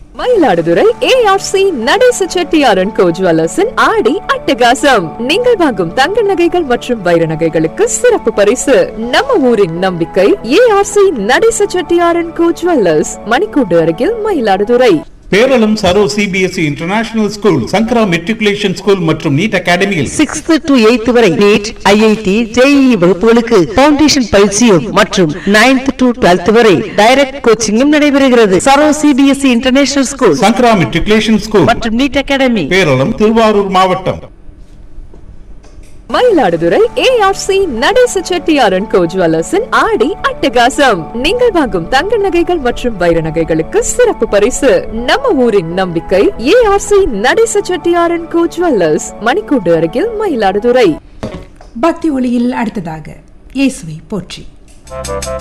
Mayiladuthurai ARC நடேச செட்டியாரன் கோ ஜுவல்லர்ஸின் ஆடி அட்டகாசம் நீங்கள் வாங்கும் தங்க நகைகள் மற்றும் வைர நகைகளுக்கு சிறப்பு பரிசு நம்ம ஊரின் நம்பிக்கை ஏஆர்சி நடேச செட்டியாரன் கோ ஜுவல்லர்ஸ் மணிக்கூடு அருகில் Mayiladuthurai Peralam Saro CBSE international school Sankara matriculation school மற்றும் நீட் அகாடமியில் சிக்ஸ்த் டு எய்த் வரை நீட் ஐஐடி ஜேஇஇ வகுப்புகளுக்கு பவுண்டேஷன் பயிற்சியும் மற்றும் நைன்த் டு டுவெல்த் வரை டைரக்ட் கோச்சிங்கும் நடைபெறுகிறது Saro CBSE international school Sankara matriculation school மற்றும் நீட் அகாடமி பேரளம் திருவாரூர் மாவட்டம் மயிலாடுதுறை ஏஆர்சி நடேச செட்டியாரன் கோ ஜுவல்லர்ஸின் ஆடி அட்டகாசம் நீங்கள் வாங்கும் தங்க நகைகள் மற்றும் வைர நகைகளுக்கு சிறப்பு பரிசு நம்ம ஊரின் நம்பிக்கை ஏஆர்சி நடேச செட்டியாரன் கோ ஜுவல்லர்ஸ் மணிக்கூடு அருகில் மயிலாடுதுறை பக்தி ஒளியில் அடுத்ததாக இயேசுவை போற்றி